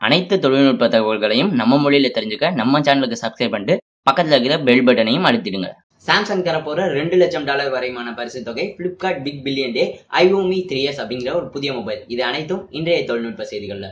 அனைத்து தொழில்நுட்ப தகவல்களையும் நம்ம மொழியில தெரிஞ்சுக்க நம்ம சேனலுக்கு சப்ஸ்கிரைப் பண்ணிட்டு பக்கத்துல இருக்கிற பெல் பட்டனையும் அழுத்திடுங்க சாம்சங் தரப்போற ரெண்டு லட்சம் டாலர் வரையுமான பரிசு தொகை பிளிப்கார்ட் பிக் பில்லியன் டே ஐஓமி த்ரீ எஸ் அப்படிங்கிற ஒரு புதிய மொபைல் இது அனைத்தும் இன்றைய தொழில்நுட்ப செய்திகள்ல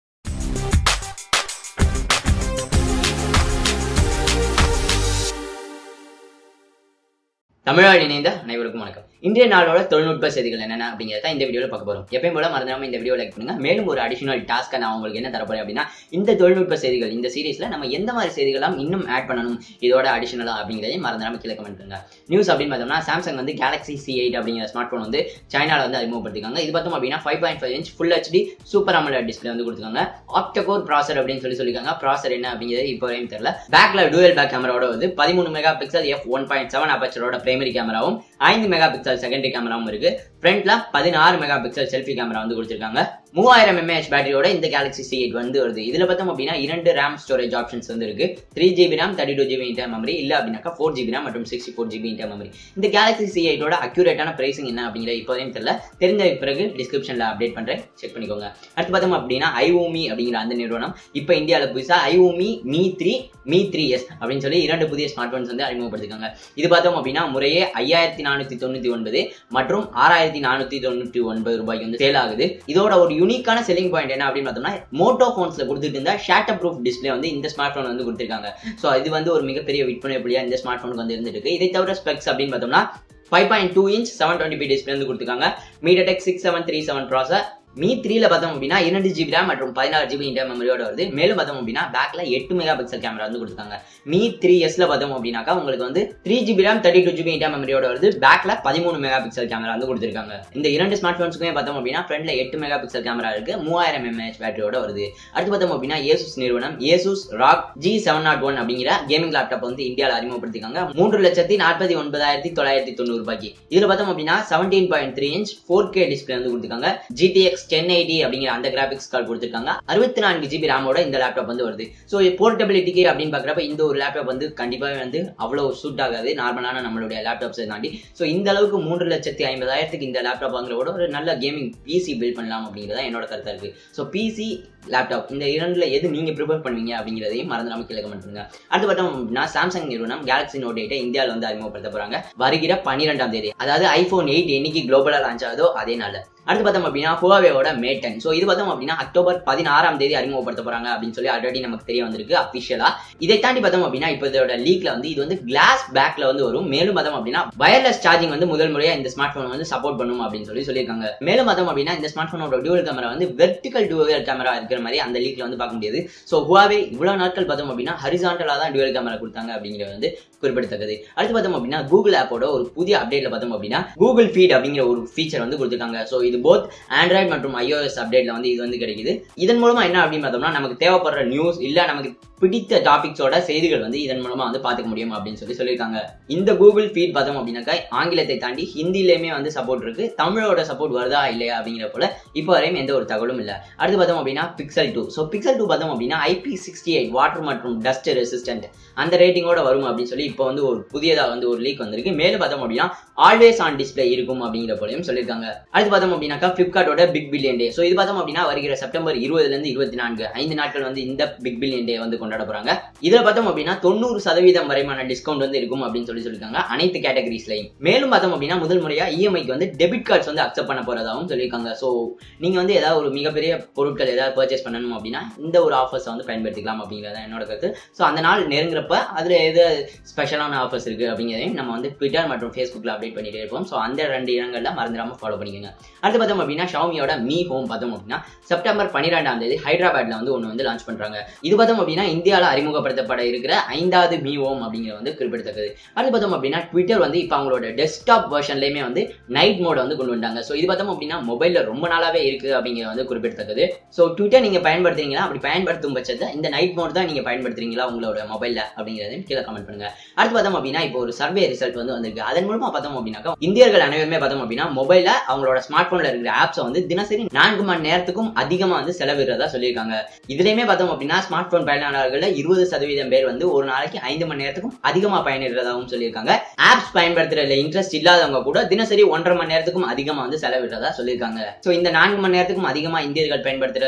தமிழால் இணைந்த அனைவருக்கும் வணக்கம் இன்றைய நாளோட தொழில்நுட்ப செய்திகள் என்னென்ன அப்படிங்கிறத இந்த வீடியோவில் பார்க்க போறோம் எப்பயும் போல மறந்துடாம இந்த வீடியோ லைக் பண்ணுங்க மேலும் ஒரு அடிஷனல் டாஸ்க்கை நான் உங்களுக்கு என்ன தரப்போறேன் அப்படின்னா இந்த தொழில்நுட்ப செய்திகள் இந்த சீரிஸ்ல நம்ம எந்த மாதிரி செய்திகளாம் இன்னும் ஆட் பண்ணணும் இதோட அடிஷனலா அப்படிங்கிறதையும் மறந்துடாம கீழே கமெண்ட் பண்ணுங்க நியூஸ் அப்படின்னு பார்த்தோம்னா சாம்சங் வந்து கேலக்ஸி சி எயிட் அப்படிங்கிற ஸ்மார்ட் ஃபோன் வந்து சைனால வந்து அறிமுகப்படுத்திருக்காங்க இது பார்த்தோம் அப்படின்னா five point five inch full HD super AMOLED display வந்து கொடுத்துருக்காங்க ஆப்டகோர் ப்ராசர் அப்படின்னு சொல்லி சொல்லியிருக்காங்க ப்ராசர் என்ன அப்படிங்கிறது இப்போ வரையும் தெரியல பேக்ல டூயல் பேக் கேமராவோட வந்து பதிமூணு mega pixel F one point seven அப்பச்சரோட பிரைமரி கேமராவும் ஐந்து மெகா பிக்சல் செகண்டரி கேமராவும் இருக்கு ஃப்ரண்ட்ல பதினாறு மெகா பிக்சல் செல்ஃபி கேமரா வந்து கொடுத்துருக்காங்க மூவாயிரம் எம்ஏஹெச் பேட்டரியோட இந்த கேலக்ஸி சி எயிட் வந்து வருது இதுல பார்த்தோம் அப்படின்னா இரண்டு ரேம் ஸ்டோரேஜ் ஆப்ஷன்ஸ் வந்து இருக்கு three GB RAM thirty two GB inter memory இல்ல அப்படின்னாக்கா ஃபோர் ஜிபி ரேம் மற்றும் sixty four GB inter memory இந்த கேலக்ஸி சி எயிட்டோட அக்யூரேட்டான பிரைசிங் என்ன அப்படிங்கிற இப்போதையும் தெரியல தெரிஞ்ச பிறகு டிஸ்கிரிப்ஷன்ல அப்டேட் பண்றேன் செக் பண்ணிக்கோங்க அடுத்து பார்த்தோம் அப்படின்னா ஐஓமி அப்படிங்கிற அந்த நிறுவனம் இப்போ இந்தியாவில் புதுசா ஐஓமி Mi three Mi three S அப்படின்னு சொல்லி இரண்டு புதிய ஸ்மார்ட் போன்ஸ் வந்து அறிமுகப்படுத்திருக்காங்க இது பார்த்தோம் அப்படின்னா முறையே ஐயாயிரத்தி நானூத்தி தொண்ணூத்தி ஒன்பது மற்றும் ஆறாயிரத்தி நானூத்தி தொண்ணூத்தி ஒன்பது ரூபாய்க்கு வந்து சேல் ஆகுது இதோட ஒரு யூனிக்கான செல்லிங் பாயிண்ட் என்ன அப்படின்னு பார்த்தோம்னா மோட்டோ போன்ஸ்ல கொடுத்துட்டு இருந்த ஷேட்டர் ப்ரூஃப் டிஸ்பிளே வந்து இந்த ஸ்மார்ட் போன் வந்து கொடுத்திருக்காங்க ஸோ இது வந்து ஒரு மிகப்பெரிய விற்பனை புள்ளியா இந்த ஸ்மார்ட் போனுக்கு வந்து இருந்துட்டு இருக்கு இதை தவிர ஸ்பெக்ஸ் அப்படின்னு பார்த்தோம்னா five point two inch seven twenty P display வந்து கொடுத்துருக்காங்க MediaTek six seven three seven processor Mi த்ரீல பார்த்தோம் அப்படின்னா இரண்டு ஜிபி ரேம் மற்றும் பதினாறு ஜிபி இன்டர் மெமரியோட வருது மேலும் பார்த்தோம் அப்படின்னா பேக்ல எட்டு மெகா பிக்சல் கேமரா வந்து கொடுத்துருக்காங்க மீ த்ரீ எஸ்ல பார்த்தோம் அப்படின்னாக்கா உங்களுக்கு வந்து three GB RAM thirty two GB inter மெமரியோட வருது பேக்ல பதிமூணு மெகா பிக்சல் கேமரா வந்து கொடுத்துருக்காங்க இந்த இரண்டு ஸ்மார்ட் போன்ஸுக்குமே பார்த்தோம் அப்படின்னா ஃப்ரண்ட்ல எட்டு மெகா பிக்சல் கேமரா இருக்கு மூவாயிரம் எம்ஏஹெச் பேட்டரியோட வருது அடுத்து பார்த்தோம் அப்படின்னா ஏசூஸ் நிறுவனம் Asus ROG G seven nought one அப்படிங்கிற கேமிங் லேப்டாப் வந்து இந்தியாவில் அறிமுகப்படுத்திருக்காங்க மூன்று லட்சத்தி நாற்பத்தி ஒன்பதாயிரத்தி தொள்ளாயிரத்தி தொண்ணூறு ரூபாய்க்கு இதுல பார்த்தோம் அப்படின்னா seventeen point three inch four K display வந்து கொடுத்துருக்காங்க ஜிடிஎக்ஸ் டென் எயிட்டி அப்படிங்கிற அந்த கிராபிக்ஸ் கார்டு கொடுத்துருக்காங்க அறுபத்தி நான்கு ஜிபி ரேமோட இந்த லேப்டாப் வந்து வருது ஸோ போர்ட்டபிலிட்டிக்கு அப்படின்னு பார்க்குறப்ப இந்த ஒரு லேப்டாப் வந்து கண்டிப்பாக வந்து அவ்வளோ சூட் ஆகாது நார்மலான நம்மளுடைய லேப்டாப்ஸை தாண்டி ஸோ இந்த அளவுக்கு மூன்று லட்சத்தி ஐம்பதாயிரத்துக்கு இந்த லேப்டாப் வாங்குறவோட ஒரு நல்ல கேமிங் பிசி பில்ட் பண்ணலாம் அப்படிங்கிறத என்னோட கருத்தாக இருக்கு ஸோ பிசி லேப்டாப் இந்த இரண்டுல எது நீங்க ப்ரிப்பேர் பண்ணுவீங்க அப்படிங்கிறதையும் மறந்துடாம கீழே கமெண்ட் பண்ணுங்க அடுத்து பார்த்தோம் அப்படின்னா சாம்சங் நிறுவனம் கேலக்ஸி நோட் எயிட்டை இந்தியாவில் வந்து அறிமுகப்படுத்த போறாங்க வருகிற பன்னிரெண்டாம் தேதி அதாவது ஐபோன் எயிட் என்னைக்கு குளோபலா லான்ச் ஆகுதோ அதே நாள் அடுத்து பார்த்தோம் அப்படின்னா ஹுவாவேவோட மேட்டன் ஸோ இது பார்த்தோம் அப்படின்னா அக்டோபர் பதினாறாம் தேதி அறிமுகப்படுத்த போறாங்க அப்படின்னு சொல்லி ஆல்ரெடி நமக்கு தெரிய வந்திருக்கு அபிஷியலா இதை தாண்டி பார்த்தோம் அப்படின்னா இப்போ இதோட லீக்ல வந்து இது வந்து கிளாஸ் பேக்ல வந்து வரும் மேலும் பார்த்தோம் அப்படின்னா வயர்லெஸ் சார்ஜிங் வந்து முதல் முறையா இந்த ஸ்மார்ட் போன் வந்து சப்போர்ட் பண்ணும் அப்படின்னு சொல்லி சொல்லியிருக்காங்க மேலும் பார்த்தோம் அப்படின்னா இந்த ஸ்மார்ட் போனோட டியூவல் கேமரா வந்து வெர்டிகல் டியூவல் கேமரா இருக்கிற மாதிரி அந்த லீக்ல வந்து பார்க்க முடியாது ஸோ ஹுவாவே இவ்வளவு நாட்கள் பார்த்தோம் அப்படின்னா ஹரிசாண்டலா தான் டியூவல் கேமரா கொடுத்தாங்க அப்படிங்கிறது வந்து குறிப்பிடத்தக்கது அடுத்து பார்த்தோம் அப்படின்னா கூகுள் ஆப்போட ஒரு புதிய அப்டேட்ல பார்த்தோம் அப்படின்னா கூகுள் ஃபீட் அப்படிங்கிற ஒரு ஃபீச்சர் வந்து கொடுத்துருக்காங்க ஸோ இது போத் ஆண்ட்ராய்ட் மற்றும் ஐஓஎஸ் அப்டேட்ல வந்து இது வந்து கிடைக்குது இதன் மூலமா என்ன அப்படின்னு பார்த்தோம்னா நமக்கு தேவைப்படுற நியூஸ் இல்ல நமக்கு பிடித்த டாபிக்ஸோட செய்திகள் வந்து இதன் மூலமா வந்து பார்த்துக்க முடியும் அப்படின்னு சொல்லி சொல்லியிருக்காங்க இந்த கூகுள் ஃபீட் பார்த்தோம் அப்படின்னாக்கா ஆங்கிலத்தை தாண்டி ஹிந்திலையுமே வந்து சப்போர்ட் இருக்கு தமிழோட சப்போர்ட் வருதா இல்லையா அப்படிங்கிற போல இப்போ வரையும் எந்த ஒரு தகவலும் இல்லை அடுத்து பார்த்தோம் அப்படின்னா Pixel two so Pixel two பார்த்தோம் அப்படின்னா ஐபி சிக்ஸ்டி எயிட் வாட்டர் மற்றும் டஸ்ட் ரெசிஸ்டன்ட் அந்த ரேட்டிங்கோட வரும் அப்படின்னு சொல்லி இப்போ வந்து ஒரு புதியதாக வந்து ஒரு லீக் வந்திருக்கு மேலும் பார்த்தோம் அப்படின்னா ஆல்வேஸ் ஆன் டிஸ்பிளே இருக்கும் அப்படிங்கிற போலையும் சொல்லியிருக்காங்க அடுத்து பார்த்தோம் அப்படின்னாக்கா ஃபிளிப்கார்ட்டோட பிக் பில்லியன் டே ஸோ இது பார்த்தோம் அப்படின்னா வருகிற செப்டம்பர் இருபதுல இருந்து இருபத்தி நான்கு ஐந்து நாட்கள் வந்து இந்த பிக் பில்லியன் டே வந்து கொண்டாட போறாங்க இதுல பார்த்தோம் அப்படின்னா தொண்ணூறு சதவீதம் வரைமான டிஸ்கவுண்ட் வந்து இருக்கும் அப்படின்னு சொல்லி சொல்லியிருக்காங்க அனைத்து கேட்டகரிஸ்லையும் மேலும் பார்த்தோம் அப்படின்னா முதல் முறையா இஎம்ஐக்கு வந்து டெபிட் கார்ட்ஸ் வந்து அக்செப்ட் பண்ண போறதாகவும் சொல்லியிருக்காங்க ஸோ நீங்க வந்து ஏதாவது ஒரு மிகப்பெரிய பொருட்கள் ஏதாவது பர்ச்சேஸ் பண்ணணும் அப்படின்னா இந்த ஒரு ஆஃபர்ஸ் வந்து பயன்படுத்திக்கலாம் அப்படிங்கிறத என்னோட கருத்து ஸோ அந்த நாள் நெருங்குறப்ப அதுல எது ஸ்பெஷலான ஆஃபர்ஸ் இருக்கு அப்படிங்கிறதையும் நம்ம வந்து ட்விட்டர் மற்றும் ஃபேஸ்புக்ல அப்டேட் பண்ணிட்டே இருப்போம் ஸோ அந்த ரெண்டு இடங்கள்ல மறந்துடாம ஃபாலோ பண்ணிக்கோங்க அடுத்து பார்த்தோம் அப்படின்னா ஷாமியோட மீ ஹோம் பார்த்தோம் அப்படின்னா செப்டம்பர் பன்னிரெண்டாம் தேதி ஹைதராபாத்ல வந்து ஒன்று வந்து லான்ச் பண்றாங்க இது பார்த்தோம் அப்படின்னா இந்தியாவில் அறிமுகப்படுத்தப்பட இருக்கிற ஐந்தாவது மீ ஹோம் அப்படிங்கிற வந்து குறிப்பிடத்தக்கது அடுத்து பார்த்தோம் அப்படின்னா ட்விட்டர் வந்து இப்போ அவங்களோட டெஸ்க்டாப் வெர்ஷன்லேயுமே வந்து நைட் மோட் வந்து கொண்டு வந்தாங்க ஸோ இது பார்த்தோம் அப்படின்னா மொபைலில் ரொம்ப நாளாவே இருக்கு அப்படிங்கிறது வந்து குறிப்பிடத்தக்கது ஸோ ட்விட்டர் நீங்க பயன்படுத்துறீங்களா அப்படி பயன்படுத்தும் பட்சத்தை இந்த நைட் மோட் தான் நீங்க பயன்படுத்துறீங்களா உங்களோட மொபைல்ல அப்படிங்கிறதையும் கீழே கமெண்ட் பண்ணுங்க அடுத்து பார்த்தோம் அப்படின்னா இப்போ ஒரு சர்வே ரிசல்ட் வந்து வந்திருக்கு அதன் மூலமா பார்த்தோம் அப்படின்னாக்கா இந்தியர்கள் அனைவருமே பார்த்தோம் அப்படின்னா மொபைல்ல அவங்களோட ஸ்மார்ட் போன்ல இருக்கிற ஆப்ஸை வந்து தினசரி நான்கு மணி நேரத்துக்கும் அதிகமா வந்து செலவிடுறதா சொல்லியிருக்காங்க இதுலயுமே பார்த்தோம் அப்படின்னா ஸ்மார்ட் போன் பயனாளர்கள் இருபது சதவீதம் பேர் வந்து ஒரு நாளைக்கு ஐந்து மணி நேரத்துக்கும் அதிகமா பயனிடுறதாகவும் சொல்லியிருக்காங்க ஆப்ஸ் பயன்படுத்துறதுல இன்ட்ரெஸ்ட் இல்லாதவங்க கூட தினசரி ஒன்றரை மணி நேரத்துக்கும் அதிகமா வந்து செலவிடுறதா சொல்லியிருக்காங்க ஸோ இந்த நான்கு மணி நேரத்துக்கும் அதிகமா இந்தியர்கள் பயன்படுத்துறதா இப்போதைக்கு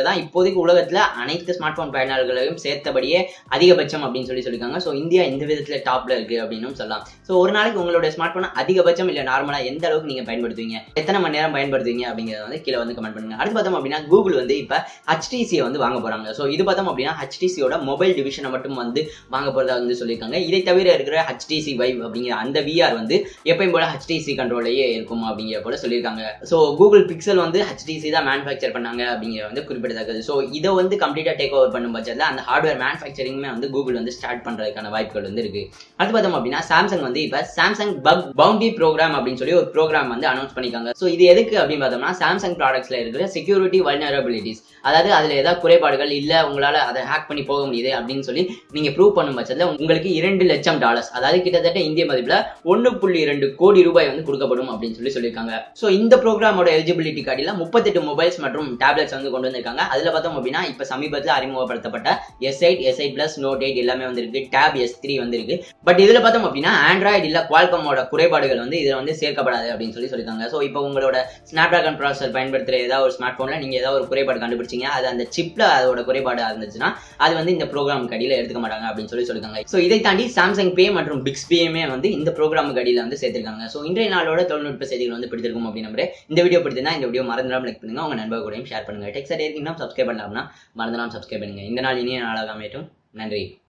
இப்போதைக்கு உலகத்துல அனைத்து ஸ்மார்ட் போன் பயனாளர்களையும் சேர்த்தபடியே அதிகபட்சம் அப்படின்னு சொல்லி சொல்லியிருக்காங்க ஸோ இந்தியா இந்த விதத்துல டாப்ல இருக்கு அப்படின்னு சொல்லலாம் ஸோ ஒரு நாளைக்கு உங்களோட ஸ்மார்ட் போன் அதிகபட்சம் இல்ல நார்மலா எந்த அளவுக்கு நீங்க பயன்படுத்துவீங்க எத்தனை மணி நேரம் பயன்படுத்துவீங்க அப்படிங்கறத வந்து கீழே வந்து கமெண்ட் பண்ணுங்க அடுத்து பார்த்தோம் அப்படின்னா கூகுள் வந்து இப்ப ஹச்டிசியை வந்து வாங்க போறாங்க ஸோ இது பார்த்தோம் அப்படின்னா ஹச்டிசியோட மொபைல் டிவிஷனை மட்டும் வந்து வாங்க போறதா வந்து சொல்லியிருக்காங்க இதை தவிர இருக்கிற ஹச்டிசி வைவ் அப்படிங்கிற அந்த விஆர் வந்து எப்பயும் போல ஹச்டிசி கண்ட்ரோலையே இருக்கும் அப்படிங்கிற போல சொல்லியிருக்காங்க ஸோ கூகுள் பிக்சல் வந்து ஹச்டிசி தான் மேனுஃபேக்சர் பண்ணாங்க அப்படிங்கிற வந்து குறிப்பிடத்தக்கது ஸோ இதை வந்து கம்ப்ளீட்டா டேக் ஓவர் பண்ணும் பட்சத்தில் அந்த ஹார்ட்வேர் மேனுஃபேக்சரிங்குமே வந்து கூகுள் வந்து ஸ்டார்ட் பண்றதுக்கான வாய்ப்புகள் வந்து இருக்கு அடுத்து பார்த்தோம் அப்படின்னா சாம்சங் வந்து இப்ப சாம்சங் பக் பவுண்டி ப்ரோக்ராம் அப்படின்னு சொல்லி ஒரு ப்ரோக்ராம் வந்து அனௌன்ஸ் பண்ணிருக்காங்க ஸோ இது எதுக்கு அப்படின்னு பார்த்தோம்னா சாம்சங் ப்ராடக்ட்ஸ்ல இருக்கிற செக்யூரிட்டி வல்னரபிலிட்டிஸ் அதாவது அதுல ஏதாவது குறைபாடுகள் இல்ல உங்களால அதை ஹேக் பண்ணி போக முடியுது அப்படின்னு சொல்லி நீங்க ப்ரூவ் பண்ணும் பட்சத்தில் உங்களுக்கு இரண்டு லட்சம் டாலர்ஸ் அதாவது கிட்டத்தட்ட இந்திய மதிப்புல ஒன்னு புள்ளி இரண்டு கோடி ரூபாய் வந்து கொடுக்கப்படும் அப்படின்னு சொல்லி சொல்லியிருக்காங்க ஸோ இந்த ப்ரோக்ராமோட எலிஜிபிலிட்டி கார்டில் முப்பத்தெட்டு மொபைல்ஸ் மற்றும் டேப்லெட்ஸ் வந்து கொண்டு வந்திருக்காங்க அதுல பார்த்தோம் அப்படின்னா இப்ப சமீபத்தில் அறிமுகப்படுத்தப்பட்ட S eight S eight plus Note eight எல்லாமே வந்திருக்கு டேப் எஸ் த்ரீ வந்திருக்கு பட் இதுல பார்த்தோம் அப்படின்னா ஆண்ட்ராய்டு இல்ல குவால்கமோட குறைபாடுகள் வந்து இதுல வந்து சேர்க்கப்படாது அப்படின்னு சொல்லி சொல்லியிருக்காங்க ஸோ இப்போ உங்களோட ஸ்னாப் டிராகன் ப்ராசஸர் பயன்படுத்துற ஏதாவது ஒரு ஸ்மார்ட் போன்ல நீங்க ஏதாவது ஒரு குறைபாடு கண்டுபிடிச்சீங்க அது அந்த சிப்ல அதோட குறைபாடு இருந்துச்சுன்னா அது வந்து இந்த ப்ரோக்ராம் கடியில எடுத்துக்க மாட்டாங்க அப்படின்னு சொல்லி சொல்லிருக்காங்க ஸோ இதை தாண்டி சாம்சங் பே மற்றும் பிக்ஸ் பேயுமே வந்து இந்த ப்ரோக்ராம் கடியில வந்து சேர்த்திருக்காங்க ஸோ இன்றைய நாளோட தொழில்நுட்ப செய்திகள் வந்து பிடித்திருக்கும் அப்படின்னு நம்புறேன் இந்த வீடியோ பிடிச்சிருந்தா இந்த வீடியோ மறந்துடாம லைக் பண்ணுங்க உங்க நண்பர் கூடயும் ஷேர் பண்ணுங்க டெக்ஸ்ட் இருக்கீங்கன்னா சப்ஸ்கிரைப் பண்ணலாம்னா மறந்துடாம சப்ஸ்கிரைப் பண்ணுங்க இந்த நாள் இனிய நாளாக அமையட்டும் நன்றி